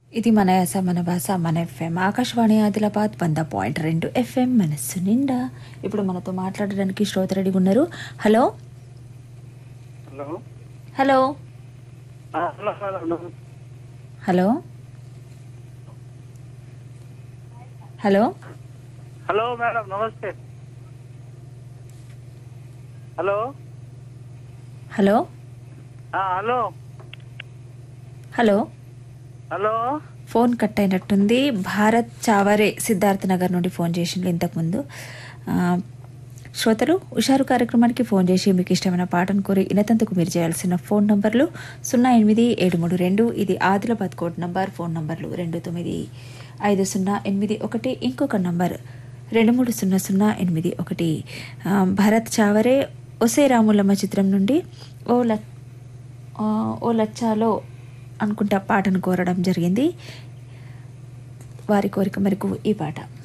ఇది మన యాస మన భాష మన ఎఫ్ఎం ఆకాశవాణి ఆదిలాబాద్ వంద పాయింట్ రెండు ఎఫ్ఎం మనస్సు నిండా ఇప్పుడు మనతో మాట్లాడడానికి శ్రోత రెడీ ఉన్నారు హలో హలో హలో ఆ, hello hello hello hello hello madam నమస్తే హలో హలో ఆ, hello hello hello phone cut అయినట్టుంది భారత్ చావరే సిద్ధార్థ నగర్ నుండి ఫోన్ చేసిండ్రు ఇంతకుముందు ఆ, శ్రోతలు హుషారు కార్యక్రమానికి ఫోన్ చేసి మీకు ఇష్టమైన పాటను కోరి ఇనతందుకు మీరు చేయాల్సిన ఫోన్ నంబర్లు సున్నా ఎనిమిది ఏడు మూడు రెండు ఇది ఆదిలాబాద్ కోడ్ నంబర్ ఫోన్ నంబర్లు రెండు తొమ్మిది ఐదు సున్నా ఎనిమిది ఒకటి ఇంకొక నంబర్ రెండు మూడు సున్నా సున్నా ఎనిమిది ఒకటి ఆ, భరత్ చావరే ఒసే రాములమ్మ చిత్రం నుండి ఓ ల ఆ, ఓ లచ్చాలో అనుకుంటా పాటను కోరడం జరిగింది వారి కోరిక మేరకు ఈ పాట